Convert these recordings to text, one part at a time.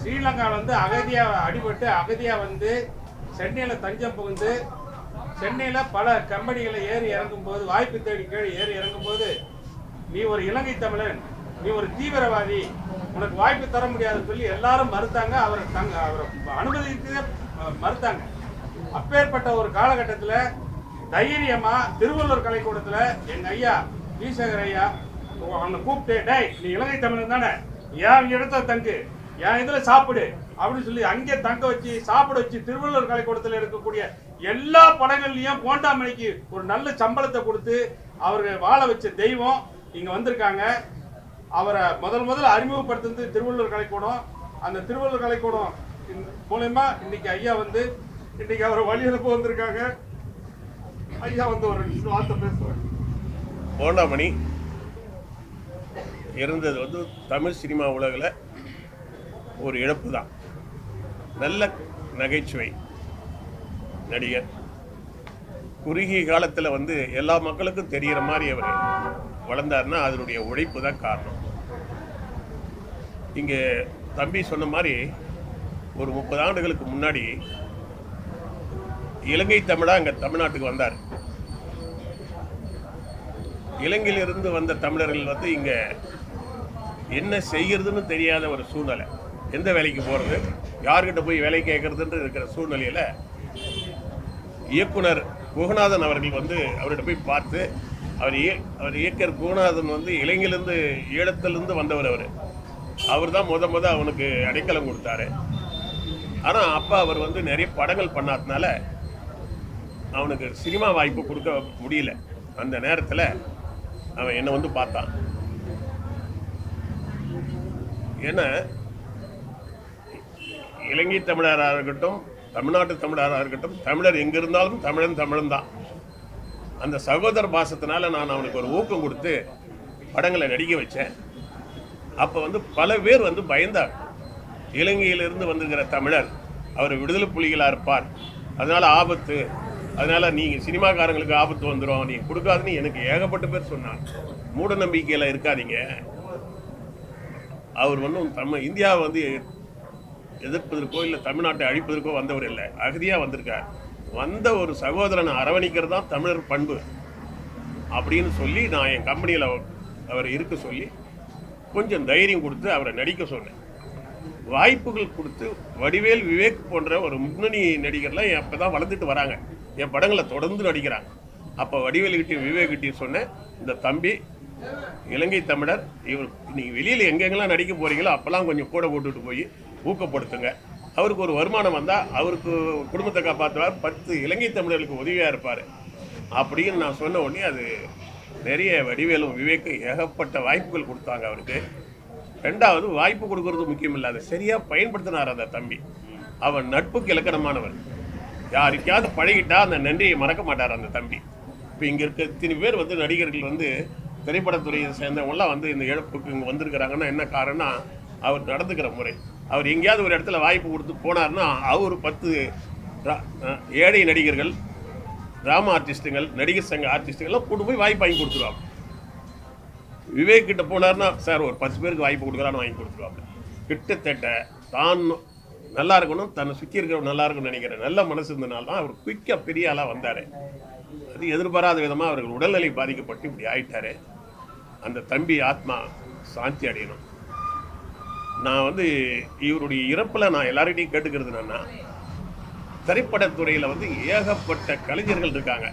ஸ்ரீலங்காவில் வந்து அகதியா அடிபட்டு அகதியா வந்து சென்னையில் தஞ்சம் புகுந்து சென்னையில் பல கம்பெனிகளை ஏறி இறங்கும் போது வாய்ப்பு தேடி கீழே ஏறி இறங்கும் போது நீ ஒரு இலங்கை தமிழன் நீ ஒரு தீவிரவாதி உனக்கு வாய்ப்பு தர முடியாதுன்னு சொல்லி எல்லாரும் மறுத்தாங்க அவரை தங்க அவரை அனுமதிக்கவே ம- மறுத்தாங்க அப்பேற்பட்ட ஒரு காலகட்டத்தில் தைரியமா திருவள்ளூர் கலைக்கூடத்துல எங்க ஐயா ஈசகர் ஐயா அவனை கூப்பிட்டு டேய் நீ இலங்கை தமிழன் தானே என் இடத்துல தங்கு என் இதுல சாப்பிடு அப்படின்னு சொல்லி அங்கே தங்க வச்சு சாப்பிட வச்சு திருவள்ளூர் கலைக்கூடத்தில் இருக்கக்கூடிய எல்லா படங்கள்லயும் போண்டாமணிக்கு ஒரு நல்ல சம்பளத்தை கொடுத்து அவர்கள் வாழ வச்ச தெய்வம் இங்க வந்திருக்காங்க அவரை முதல் முதல்ல அறிமுகப்படுத்துனது திருவள்ளூர் கலைக்கூடம் அந்த திருவள்ளூர் கலைக்கூடம் இந்த- மூலயமா இன்னைக்கு ஐயா வந்து இன்னைக்கு அவரை வழி அனுப்ப வந்திருக்காங்க ஐயா வந்து ஒரு ரெண்டு வார்த்தை பேசுவாங்க போண்டாமணி இருந்தது வந்து தமிழ் சினிமா உலகில் ஒரு இழப்பு தான் நல்ல நகைச்சுவை நடிகர் குறுகிய காலத்தில் வந்து எல்லா மக்களுக்கும் தெரிகிற மாதிரி அவர் வளர்ந்தாருன்னா அதனுடைய உழைப்பு தான் காரணம் இங்கே தம்பி சொன்ன மாதிரி ஒரு முப்பது ஆண்டுகளுக்கு முன்னாடி இலங்கை தமிழா இங்கே தமிழ்நாட்டுக்கு வந்தார் இலங்கையிலிருந்து வந்த தமிழர்கள் வந்து இங்கே என்ன செய்யறதுன்னு தெரியாத ஒரு சூழ்நிலை எந்த வேலைக்கு போகிறது யார்கிட்ட போய் வேலை கேட்கறதுன்ற இருக்கிற சூழ்நிலையில் இயக்குனர் குகநாதன் அவர்கள் வந்து அவர்கிட்ட போய் பார்த்து அவர் இய அவர் இயக்கர் குகநாதன் வந்து இலங்கையிலேருந்து ஈழத்திலிருந்து வந்தவர் அவர் அவர் தான் முத முத அவனுக்கு அடைக்கலம் கொடுத்தாரு ஆனால் அப்பா அவர் வந்து நிறைய படங்கள் பண்ணாதனால அவனுக்கு சினிமா வாய்ப்பு கொடுக்க முடியல அந்த நேரத்தில் அவன் என்னை வந்து பார்த்தான் ஏன்னா இலங்கை தமிழராக இருக்கட்டும் தமிழ்நாட்டு தமிழராக இருக்கட்டும் தமிழர் எங்கே இருந்தாலும் தமிழன் தமிழன் தான் அந்த சகோதர பாசத்தினால நான் அவனுக்கு ஒரு ஊக்கம் கொடுத்து படங்களை நடிக்க வச்சேன் அப்போ வந்து பல பேர் வந்து பயந்தாங்க இலங்கையிலிருந்து வந்திருக்கிற தமிழர் அவர் விடுதலை புலிகளாக இருப்பார் அதனால ஆபத்து அதனால நீங்கள் சினிமாக்காரங்களுக்கு ஆபத்து வந்துடும் நீங்கள் கொடுக்காதுன்னு எனக்கு ஏகப்பட்ட பேர் சொன்னாங்க மூட நம்பிக்கையில் இருக்காதீங்க அவர் ஒன்றும் தமிழ் இந்தியாவை வந்து எதிர்ப்பதற்கோ இல்லை தமிழ்நாட்டை அழிப்பதற்கோ வந்தவர் இல்லை அகதியாக வந்திருக்கார் வந்த ஒரு சகோதரனை அரவணைக்கிறது தான் தமிழர் பண்பு அப்படின்னு சொல்லி நான் என் கம்பெனியில் அவர் இருக்க சொல்லி கொஞ்சம் தைரியம் கொடுத்து அவரை நடிக்க சொன்னேன் வாய்ப்புகள் கொடுத்து வடிவேல் விவேக் போன்ற ஒரு முன்னணி நடிகர்லாம் அப்போ தான் வளர்ந்துட்டு வராங்க என் படங்களை தொடர்ந்து நடிக்கிறாங்க அப்போ வடிவேலுக்கிட்டையும் விவேக்கிட்டையும் சொன்னேன் இந்த தம்பி இலங்கை தமிழர் இவர் நீங்கள் வெளியில் எங்கெங்கெல்லாம் நடிக்க போகிறீங்களோ அப்போல்லாம் கொஞ்சம் கூட போட்டுட்டு போய் ஊக்கப்படுத்துங்க அவருக்கு ஒரு வருமானம் வந்தால் அவருக்கு குடும்பத்தை காப்பாற்றுவார் பத்து இலங்கை தமிழர்களுக்கு உதவியாக இருப்பார் அப்படின்னு நான் சொன்ன உடனே அது நிறைய வடிவேலும் விவேக்கும் ஏகப்பட்ட வாய்ப்புகள் கொடுத்தாங்க அவருக்கு ரெண்டாவது வாய்ப்பு கொடுக்கறது முக்கியம் இல்லை அதை சரியாக பயன்படுத்தினார் அந்த தம்பி அவன் நட்புக்கு இலக்கணமானவர் யாருக்காவது பழகிட்டா அந்த நன்றியை மறக்க மாட்டார் அந்த தம்பி இப்போ இங்கே இருக்க இத்தனை பேர் வந்து நடிகர்கள் வந்து திரைப்படத்துறையை சேர்ந்தவங்களாம் வந்து இந்த இழப்புக்கு இங்கே வந்திருக்கிறாங்கன்னா என்ன காரணம் அவர் நடந்துக்கிற முறை அவர் எங்கேயாவது ஒரு இடத்துல வாய்ப்பு கொடுத்து போனார்னா அவர் பத்து ரா- அஹ் ஏழை நடிகர்கள் டிராமா ஆர்டிஸ்ட்டுகள் நடிகர் சங்க ஆர்டிஸ்ட்டுகள்லாம் கூட்டு போய் வாய்ப்பு வாங்கி கொடுத்துருவாங்க விவேக் கிட்ட போனார்னா சார் ஒரு பத்து பேருக்கு வாய்ப்பு கொடுக்கலான்னு வாங்கி கொடுத்துருவாங்க கிட்டத்தட்ட தான் நல்லா இருக்கணும் தன்னை சுற்றி இருக்கிறவங்க நல்லா இருக்கணும்னு நினைக்கிற நல்ல மனசு இருந்தனால தான் அவர் குயிக்காக பெரிய ஆளாக வந்தார் அது எதிர்பாராத விதமாக அவர்கள் உடல்நிலை பாதிக்கப்பட்டு இப்படி ஆயிட்டாரு அந்த தம்பி ஆத்மா சாந்தி அடையணும் நான் வந்து இவருடைய இறப்பில் நான் எல்லார்கிட்டையும் கேட்டுக்கிறது என்னன்னா திரைப்படத்துறையில் வந்து ஏகப்பட்ட கலைஞர்கள் இருக்காங்க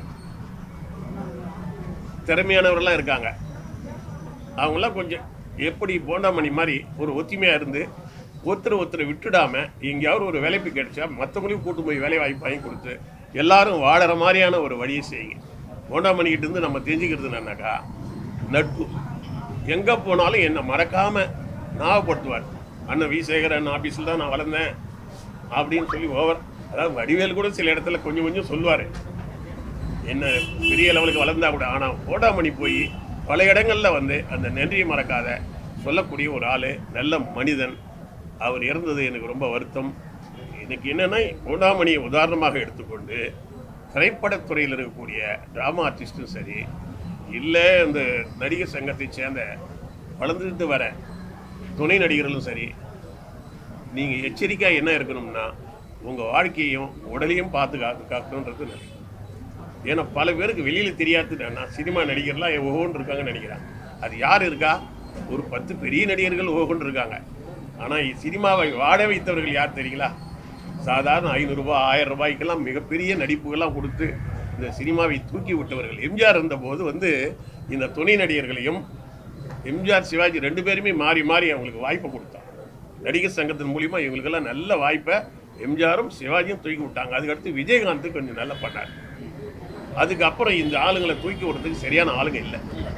திறமையானவர்கள்லாம் இருக்காங்க அவங்களாம் கொஞ்சம் எப்படி போண்டாமணி மாதிரி ஒரு ஒத்துமையாக இருந்து ஒருத்தர் ஒருத்தரை விட்டுடாம எங்கேயாவது ஒரு வேலைப்பு கிடைச்சா மற்றவங்களையும் கூட்டு போய் வேலை வாய்ப்பு வாங்கி கொடுத்து எல்லாரும் வாழற மாதிரியான ஒரு வழியை செய்யுங்க போண்டாமணிக்கிட்ட இருந்து நம்ம தெரிஞ்சுக்கிறது என்னன்னாக்கா நட்பு எங்கே போனாலும் என்னை மறக்காம ஞாபகப்படுத்துவார் அண்ணன் வி சேகரன் ஆஃபீஸில் தான் நான் வளர்ந்தேன் அப்படின்னு சொல்லி ஓவர் அதாவது வடிவேல் கூட சில இடத்துல கொஞ்சம் கொஞ்சம் சொல்லுவார் என்ன பெரிய லெவலுக்கு வளர்ந்தா கூட ஆனால் ஓடாமணி போய் பல இடங்களில் வந்து அந்த நன்றியை மறக்காத சொல்லக்கூடிய ஒரு ஆள் நல்ல மனிதன் அவர் இறந்தது எனக்கு ரொம்ப வருத்தம் எனக்கு என்னென்னா ஓடாமணியை உதாரணமாக எடுத்துக்கொண்டு திரைப்படத்துறையில் இருக்கக்கூடிய ட்ராமா ஆர்டிஸ்ட்டும் சரி இல்லை இந்த நடிகர் சங்கத்தை சேர்ந்த வளர்ந்துட்டு வர துணை நடிகர்களும் சரி நீங்கள் எச்சரிக்கையாக என்ன இருக்கணும்னா உங்கள் வாழ்க்கையும் உடலையும் பார்த்து காக்க காக்கணுன்றது நல்லது ஏன்னா பல பேருக்கு வெளியில் தெரியாது நான் சினிமா நடிகர்லாம் ஒவ்வொன்று இருக்காங்கன்னு நினைக்கிறேன் அது யார் இருக்கா ஒரு பத்து பெரிய நடிகர்கள் ஒவ்வொன்று இருக்காங்க ஆனால் சினிமாவை வாழ வைத்தவர்கள் யார் தெரியுங்களா சாதாரண ஐநூறுரூபா ஆயிரம் ரூபாய்க்கெல்லாம் மிகப்பெரிய நடிப்புகள்லாம் கொடுத்து இந்த சினிமாவை தூக்கி விட்டவர்கள் எம்ஜிஆர் இருந்தபோது வந்து இந்த துணை நடிகர்களையும் எம்ஜிஆர் சிவாஜி ரெண்டு பேருமே மாறி மாறி அவங்களுக்கு வாய்ப்பை கொடுத்தாங்க நடிகர் சங்கத்தின் மூலிமா இவங்களுக்கெல்லாம் நல்ல வாய்ப்பை எம்ஜிஆரும் சிவாஜியும் தூக்கி விட்டாங்க அதுக்கடுத்து விஜயகாந்த் கொஞ்சம் நல்லா பண்ணார் அதுக்கப்புறம் இந்த ஆளுங்களை தூக்கி விடுறதுக்கு சரியான ஆளுங்க இல்லை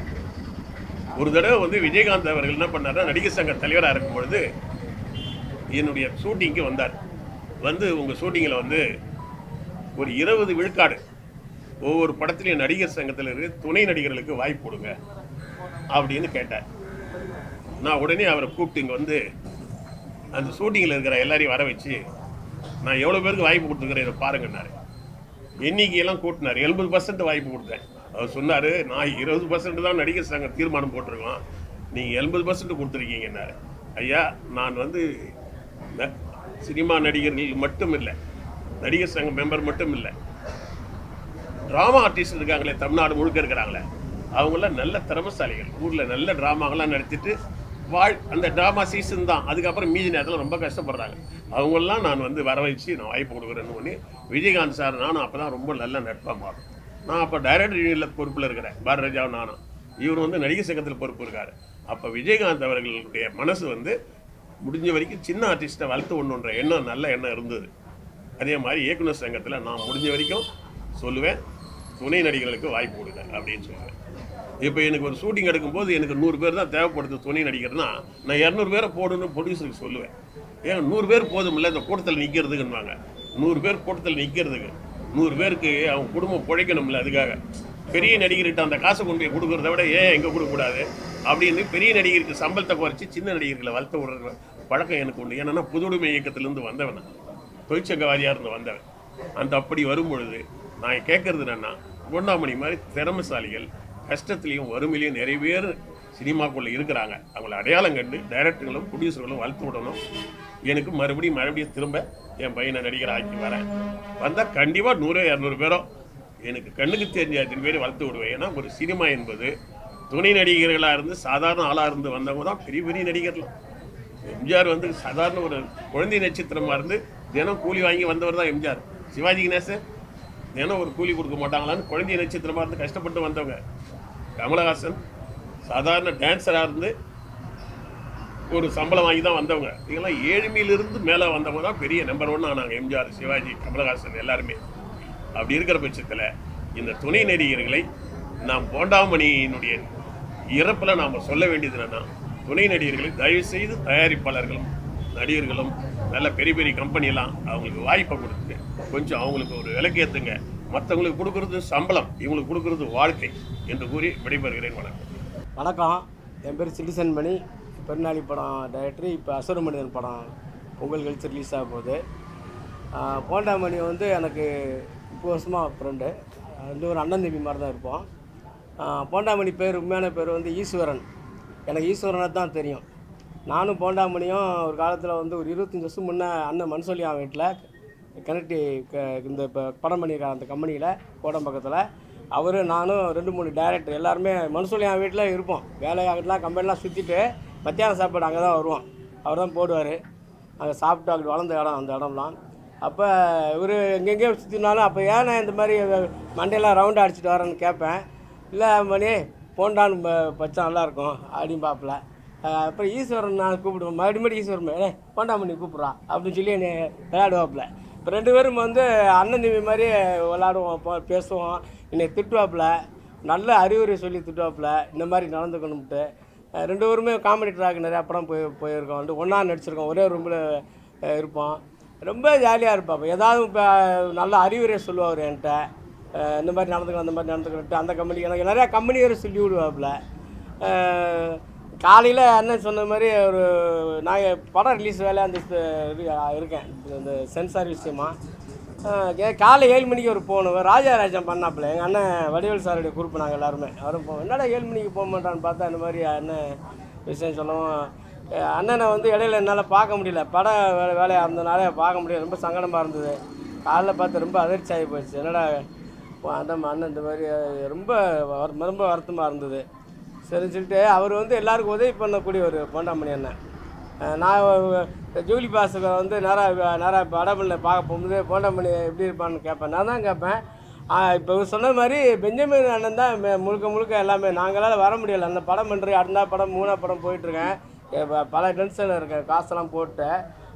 ஒரு தடவை வந்து விஜயகாந்த் அவர்கள் என்ன பண்ணாருன்னா நடிகர் சங்க தலைவராக இருக்கும் பொழுது என்னுடைய ஷூட்டிங்க்கு வந்தார் வந்து உங்கள் ஷூட்டிங்கில் வந்து ஒரு இருபது விழுக்காடு ஒவ்வொரு படத்துலையும் நடிகர் சங்கத்தில் இருக்க துணை நடிகர்களுக்கு வாய்ப்பு கொடுங்க அப்படின்னு கேட்டார் நான் உடனே அவரை கூப்பிட்டு இங்கே வந்து அந்த ஷூட்டிங்கில் இருக்கிற எல்லாரையும் வர வச்சு நான் எவ்வளோ பேருக்கு வாய்ப்பு கொடுத்துருக்கிறேன் இதை பாருங்கன்னாரு எண்ணிக்கையெல்லாம் கூட்டினார் எழுபது பர்சன்ட் வாய்ப்பு கொடுத்தேன் அவர் சொன்னார் நான் இருபது பர்சன்ட் தான் நடிகர் சங்கம் தீர்மானம் போட்டிருக்கோம் நீங்கள் எண்பது பர்சன்ட் கொடுத்துருக்கீங்கன்னாரு ஐயா நான் வந்து ந- சினிமா நடிகர்கள் மட்டும் இல்லை நடிகர் சங்க மெம்பர் மட்டும் இல்லை ட்ராமா ஆர்டிஸ்ட் இருக்காங்களே தமிழ்நாடு முழுக்க இருக்கிறாங்களே அவங்களாம் நல்ல திறமசாலிகள் ஊரில் நல்ல ட்ராமாங்கெல்லாம் நடத்திட்டு வாழ் அந்த ட்ராமா சீசன் தான் அதுக்கப்புறம் மீதி நேரத்தில் ரொம்ப கஷ்டப்படுறாங்க அவங்கெல்லாம் நான் வந்து வர வச்சு நான் வாய்ப்பு கொடுக்குறேன்னு ஒன்று விஜயகாந்த் சார் நானும் அப்போ தான் ரொம்ப நல்ல நட்பாக மாறும் நான் அப்போ டைரக்டர் யூனியனில் பொறுப்பில் இருக்கிறேன் பாரதிராஜாவும் நானும் இவர் வந்து நடிகர் சங்கத்தில் பொறுப்பு இருக்கார் அப்போ விஜயகாந்த் அவர்களுடைய மனசு வந்து முடிஞ்ச வரைக்கும் சின்ன ஆர்டிஸ்ட்டை வளர்த்து ஒன்றுன்ற எண்ணம் நல்ல எண்ணம் இருந்தது அதே மாதிரி இயக்குனர் சங்கத்தில் நான் முடிஞ்ச வரைக்கும் சொல்லுவேன் துணை நடிகர்களுக்கு வாய்ப்பு கொடுங்க அப்படின்னு சொல்லுவேன் இப்போ எனக்கு ஒரு ஷூட்டிங் எடுக்கும்போது எனக்கு நூறு பேர் தான் தேவைப்படுது துணை நடிகர்னா நான் இரநூறு பேரை போடணும்னு ப்ரொடியூசருக்கு சொல்லுவேன் ஏன் நூறு பேர் போதுமில்ல இந்த கூட்டத்தில் நிற்கிறதுக்குன்னுவாங்க நூறு பேர் கூட்டத்தில் நிற்கிறதுக்கு நூறு பேருக்கு அவங்க குடும்பம் பிழைக்கணும்ல அதுக்காக பெரிய நடிகர்கிட்ட அந்த காசை கொண்டு போய் கொடுக்குறத விட ஏன் எங்கே கொடுக்கக்கூடாது அப்படின்னு பெரிய நடிகருக்கு சம்பளத்தை குறைச்சி சின்ன நடிகர்களை வளர்த்து விடுற பழக்கம் எனக்கு உண்டு ஏன்னா புதுடுமை இயக்கத்திலேருந்து வந்தவன் நான். தொழிற்சங்கவாதியாக இருந்து வந்தவன் அந்த அப்படி வரும்பொழுது நான் கேட்கறது என்னன்னா குண்டாமணி மாதிரி திறமைசாலிகள் கஷ்டத்துலையும் வறுமையிலையும் நிறைய பேர் சினிமாக்குள்ளே இருக்கிறாங்க அவங்கள அடையாளம் கண்டு டைரக்டர்களும் ப்ரொடியூசர்களும் வளர்த்து விடணும் எனக்கு மறுபடியும் மறுபடியும் திரும்ப என் பையனை நடிகர் ஆக்கி வரேன் வந்தால் கண்டிப்பாக நூறு இரநூறு பேரோ எனக்கு கண்ணுக்கு தெரிஞ்ச அத்தனை பேர் வளர்த்து விடுவேன் ஏன்னா ஒரு சினிமா என்பது துணை நடிகர்களாக இருந்து சாதாரண ஆளாக இருந்து வந்தவங்க தான் பெரிய பெரிய நடிகர்கள் எம்ஜிஆர் வந்து சாதாரண ஒரு குழந்தை நட்சத்திரமா இருந்து தினம் கூலி வாங்கி வந்தவர் தான் எம்ஜிஆர் சிவாஜி கணேசன் தினம் ஒரு கூலி கொடுக்க மாட்டாங்களான்னு குழந்தை நட்சத்திரமா இருந்து கஷ்டப்பட்டு வந்தவங்க கமலஹாசன் சாதாரண டான்ஸராக இருந்து ஒரு சம்பளம் வாங்கி தான் வந்தவங்க இதெல்லாம் ஏழ்மையிலிருந்து மேலே வந்தவங்க தான் பெரிய நம்பர் ஒன் ஆனாங்க எம்ஜிஆர் சிவாஜி கமலஹாசன் எல்லாருமே அப்படி இருக்கிற பட்சத்தில் இந்த துணை நடிகர்களை நாம் போண்டாமணியினுடைய இறப்பில் நாம் சொல்ல வேண்டியது என்னன்னா துணை நடிகர்களை தயவு செய்து தயாரிப்பாளர்களும் நடிகர்களும் நல்ல பெரிய பெரிய கம்பெனிலாம் அவங்களுக்கு வாய்ப்பை கொடுத்து கொஞ்சம் அவங்களுக்கு ஒரு விலைக்கு ஏற்றுங்க மற்றவங்களுக்கு கொடுக்கறது சம்பளம் இவங்களுக்கு கொடுக்கறது வாழ்க்கை என்று கூறி விடைபெறுகிறேன் வணக்கம் வணக்கம் என் பேர் சிட்டிசன் மணி பெருநாளி படம் டைரக்டர் இப்போ அசுர மனிதன் படம் பொங்கல் கழிச்சு ரிலீஸ் ஆக போகுது ஆஹ் போண்டாமணி வந்து எனக்கு முப்பது வருஷமாக ஃப்ரெண்டு வந்து ஒரு அண்ணன் தம்பி மாதிரி தான் இருப்போம் ஆஹ் போண்டாமணி பேர் உண்மையான பேர் வந்து ஈஸ்வரன் எனக்கு ஈஸ்வரனை தான் தெரியும் நானும் போண்டாமணியும் ஒரு காலத்தில் வந்து ஒரு இருபத்தஞ்சி வருஷம் முன்னே அண்ணன் மன்சொல்லியான் வீட்டில் கனெக்டி க- இந்த இப்போ படம் பண்ணியிருக்காங்க அந்த கம்பெனியில் கோடம்பக்கத்தில் அவர் நானும் ரெண்டு மூணு டேரக்டர் எல்லாருமே மன்சூலியான் வீட்டில் இருப்போம் வேலையாகலாம் கம்பெனிலாம் சுற்றிட்டு மத்தியான சாப்பாடு அங்கே தான் வருவோம் அவர் தான் போடுவார் அங்கே சாப்பிட்டு அப்படி வளர்ந்த இடம் அந்த இடம்லாம் அப்போ இவர் எங்கெங்கேயோ சுற்றினாலும் அப்போ ஏன் நான் இந்த மாதிரி மண்டையெல்லாம் ரவுண்டு அடிச்சிட்டு வரேன்னு கேட்பேன் இல்லை மணி போண்டான்னு ப- பச்சா நல்லாயிருக்கும் அப்படின்னு பார்ப்பல அப்புறம் ஈஸ்வரன் நான் கூப்பிடுவேன் மறுபடியும் மறுபடியும் ஈஸ்வரன் ஏ போண்டாமணி கூப்பிட்றா அப்படின்னு சொல்லி என்னை விளையாடுவாப்புல இப்போ ரெண்டு பேரும் வந்து அண்ணன் தம்பி மாதிரி விளாடுவோம் போ- பேசுவோம் என்னை திட்டுவாப்புல நல்ல அறிவுரை சொல்லி திட்டுவாப்புல இந்த மாதிரி நடந்துக்கணும்ட்டு அஹ் ரெண்டு பேருமே காமெடி ட்ராக் நிறையா படம் போய் போயிருக்கோம் வந்து ஒன்றா நடிச்சிருக்கோம் ஒரே ரூமில் இருப்போம் ரொம்ப ஜாலியாக இருப்பாப்ப ஏதாவது இப்போ நல்ல அறிவுரை சொல்லுவார் என்கிட்ட அஹ் இந்த மாதிரி நடந்துக்கணும் அந்த மாதிரி நடந்துக்கணும் அந்த கம்பெனி எனக்கு நிறையா கம்பெனி வேறு சொல்லி விடுவாப்புல காலையில் அண்ணன் சொன்ன மாதிரி ஒரு நான் படம் ரிலீஸ் வேலை அந்த இது இருக்கேன் இந்த சென்சார் விஷயமா அஹ் கே- காலை ஏழு மணிக்கு ஒரு போகணும் ராஜாராஜன் பண்ணாப்புல எங்கள் அண்ணன் வடிவேல் சாருடைய குரூப் நாங்கள் எல்லாருமே அவரும் போவோம் என்னடா ஏழு மணிக்கு போக மாட்டான்னு பார்த்தா இந்த மாதிரி அண்ணன் விஷயம் சொல்லவும் அஹ் அண்ணனை வந்து இடையில என்னால் பார்க்க முடியல படம் வேலை வேலையாக இருந்தனால பார்க்க முடியல ரொம்ப சங்கடமாக இருந்தது காலைல பார்த்து ரொம்ப அதிர்ச்சி ஆகி போச்சு என்னடா அந்த அண்ணன் இந்த மாதிரி அஹ், ரொம்ப வரு- ரொம்ப வருத்தமாக இருந்தது சரின்னு சொல்லிட்டு அவர் வந்து எல்லாருக்கும் உதவி பண்ணக்கூடிய ஒரு போண்டாமணி அண்ணன் அஹ் நான் வ- ஜூலி பாஸுக்கு வந்து நேராக நேராக இப்போ வடபள்ளியில் பார்க்க போகும்போது போண்டாமணி எப்படி இருப்பான்னு கேட்பேன் நான் தான் கேட்பேன் இப்போ இவர் சொன்ன மாதிரி பெஞ்சமின் அண்ணன் தான் மெ- முழுக்க முழுக்க எல்லாமே நாங்களால் வர முடியல அந்த படம் பண்ணுறேன் அடுத்த படம் மூணா படம் போயிட்டுருக்கேன் இப்ப பல டென்ஷனில் இருக்கேன் காசெல்லாம் போட்டு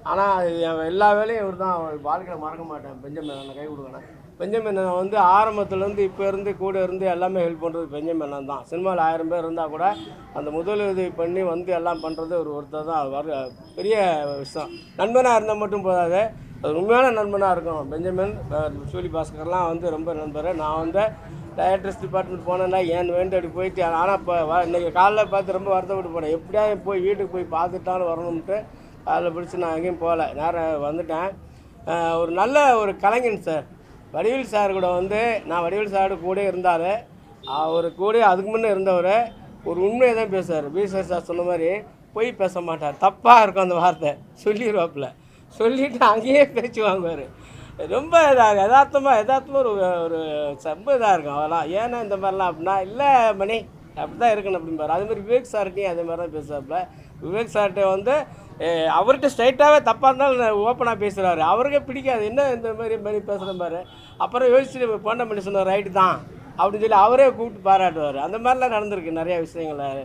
ஆனால் எல்லா வேலையும் இவர் தான் வாழ்க்கையில் மறக்க மாட்டேன் பெஞ்சமின் அண்ணன் கை கொடுக்கணும் பெஞ்சமின் அண்ணன் வந்து ஆரம்பத்துலேருந்து இப்போ இருந்து கூட இருந்து எல்லாமே ஹெல்ப் பண்ணுறது பெஞ்சமின் அண்ணன் தான் சினிமாவில் ஆயிரம் பேர் இருந்தால் கூட அந்த முதலுதவி பண்ணி வந்து எல்லாம் பண்ணுறது ஒரு ஒருத்தர் தான் வர பெரிய விஷயம் நண்பனாக இருந்தால் மட்டும் போதாது அது உண்மையான நண்பனாக இருக்கும் பெஞ்சமின் அஹ், சூலி பாஸ்கர்லாம் வந்து ரொம்ப நண்பர் நான் வந்து டைரக்டர்ஸ் டிபார்ட்மெண்ட் போனேன்னா ஏன் வேண்டடி போயிட்டு ஆனால் இப்போ இன்னைக்கு காலைல பார்த்து ரொம்ப வருத்தப்பட்டு போனேன் எப்படியாவது போய் வீட்டுக்கு போய் பார்த்துட்டாலும் வரணும்ட்டு காலைல பிடிச்சி நான் எங்கேயும் போகல நேரம் வந்துட்டேன் அஹ், ஒரு நல்ல ஒரு கலைஞன் சார் வடிவேல் சார் கூட வந்து நான் வடிவேல் சாரோட கூட இருந்தார் அவர் கூட அதுக்கு முன்னே இருந்தவர் ஒரு உண்மையை தான் பேசுவார் பீசர் சார் சொன்ன மாதிரி பொய் பேச மாட்டார் தப்பாக இருக்கும் அந்த வார்த்தை சொல்லிடுவாப்புல சொல்லிட்டு அங்கேயே பேச்சு வாங்குவார் ரொம்ப இதாக யதார்த்தமாக யதார்த்தமாக ஒரு ஒரு ரொம்ப இதாக இருக்கும் அதெல்லாம் ஏன்னா இந்த மாதிரிலாம் அப்படின்னா இல்லை மணி அப்படி தான் இருக்கணும் அப்படிம்பாரு அதே மாதிரி விவேக் சார்கிட்டையும் அதே மாதிரி தான் பேசுவாப்புல விவேக் சார்கிட்ட வந்து eh, அவர்கிட்ட ஸ்ட்ரைட்டாகவே தப்பாக இருந்தாலும் ஓப்பனாக பேசுகிறாரு அவருக்கே பிடிக்காது என்ன இந்த மாதிரி மணி பேசுகிற மாதிரி அப்புறம் யோசிச்சுட்டு போண்ட பண்ணி சொன்னார் ரைட்டு தான் அப்படின்னு சொல்லி அவரே கூப்பிட்டு பாராட்டுவார் அந்த மாதிரிலாம் நடந்திருக்கு நிறைய விஷயங்கள்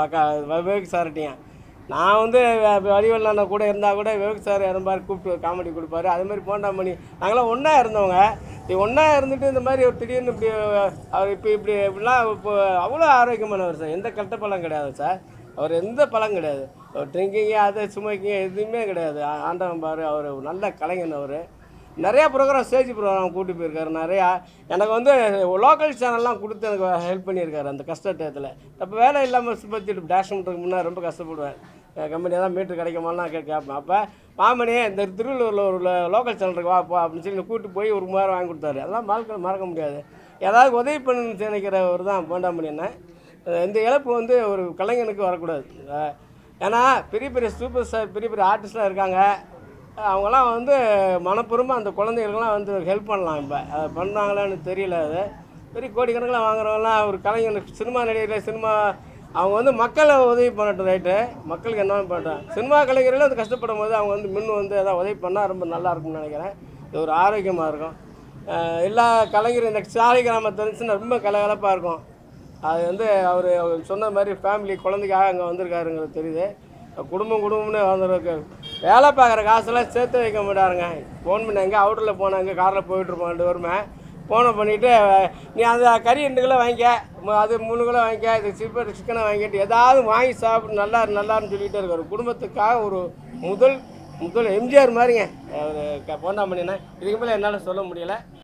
விவேக் சார்கிட்டையும் நான் வந்து வ- வடிவேல் அண்ணன் கூட இருந்தால் கூட விவேக் சார் அந்த மாதிரி கூப்பிட்டு காமெடி கொடுப்பாரு அதே மாதிரி போண்டாமணி நாங்களாம் ஒன்றா இருந்தவங்க இப்படி ஒன்றா இருந்துட்டு இந்த மாதிரி ஒரு திடீர்னு இப்படி அவர் இப்போ இப்படி இப்படிலாம் இப்போ அவ்வளோ ஆரோக்கியமானவர் சார் எந்த கெட்ட பழம் கிடையாது சார் அவர் எந்த பழம் கிடையாது அவர் ட்ரிங்கிங்கு அது சுமைக்கிங்க எதுவுமே கிடையாது ஆ- ஆண்டவன் பாரு அவர் ஒரு நல்ல கலைஞன் அவர் நிறையா ப்ரோக்ராம் ஸ்டேஜ் ப்ரோக்ராம் கூட்டி போயிருக்காரு நிறையா எனக்கு வந்து லோக்கல் சேனல்லாம் கொடுத்து எனக்கு ஹெல்ப் பண்ணியிருக்காரு அந்த கஷ்ட டயத்தில் அப்போ வேலை இல்லாமல் சுபத்திட்டு டேஷ் பண்ணுறதுக்கு முன்னாடி ரொம்ப கஷ்டப்படுவேன் கம்பெனி தான் மீட்ரு கிடைக்குமான்னு கே கேட்பேன் அப்போ மாமணி இந்த திருவள்ளூரில் ஒரு லோக்கல் சேனல் இருக்கு வா போ அப்படின்னு சொல்லி கூட்டி போய் ஒரு மூவாயிரம் வாங்கி கொடுத்தாரு அதெல்லாம் மறக்க மறக்க முடியாது ஏதாவது உதவி பண்ணணும்னு நினைக்கிறவர் தான் போண்டாமணி என்ன இந்த இழப்பு வந்து ஒரு கலைஞனுக்கு வரக்கூடாது அஹ் ஏன்னா பெரிய பெரிய சூப்பர் ஸ்டார் பெரிய பெரிய ஆர்டிஸ்ட்லாம் இருக்காங்க அவங்களாம் வந்து மனப்பூர்வமாக அந்த குழந்தைகளுக்கெல்லாம் வந்து ஹெல்ப் பண்ணலாம் இப்போ அதை பண்ணுறாங்களான்னு தெரியல அது பெரிய கோடிக்கணக்கில் வாங்குறவங்களாம் ஒரு கலைஞனுக்கு சினிமா நடிகர்கள் சினிமா அவங்க வந்து மக்களை உதவி பண்ணட்டும் ரைட்டு மக்களுக்கு என்ன பண்ணட்டும் சினிமா கலைஞர்கள் வந்து கஷ்டப்படும் போது அவங்க வந்து முன் வந்து எதாவது உதவி பண்ணால் ரொம்ப நல்லா இருக்கும்னு நினைக்கிறேன் இது ஒரு ஆரோக்கியமாக இருக்கும் அஹ் எல்லா கலைஞரும் இந்த சாலை கிராமத்தை இருந்துச்சுன்னா ரொம்ப கலகலப்பாக இருக்கும் அது வந்து அவர் அவர் சொன்ன மாதிரி ஃபேமிலி குழந்தைக்காக அங்கே வந்திருக்காருங்கிறது தெரியுது குடும்பம் குடும்பம்னு வந்திருக்கு வேலை பார்க்குற காசெல்லாம் சேர்த்து வைக்க மாட்டாருங்க ஃபோன் பண்ணி எங்கே அவுட்டரில் போனாங்க காரில் போயிட்டுருப்போம் ரெண்டு பேருமே ஃபோனை பண்ணிவிட்டு நீ அந்த கறி ரெண்டு கிலோ வாங்கிக்க மு- அது மூணு கிலோ வாங்கிக்க இது சிப்பர் சிக்கனை வாங்கிட்டு ஏதாவது வாங்கி சாப்பிட்டு நல்லா இரு, நல்லா இருன்னு சொல்லிகிட்டே இருக்காரு குடும்பத்துக்காக ஒரு முதல் முதல் எம்ஜிஆர் மாதிரிங்க அவர் போண்டாமணினா இதுக்கு மேலே என்னால் சொல்ல முடியலை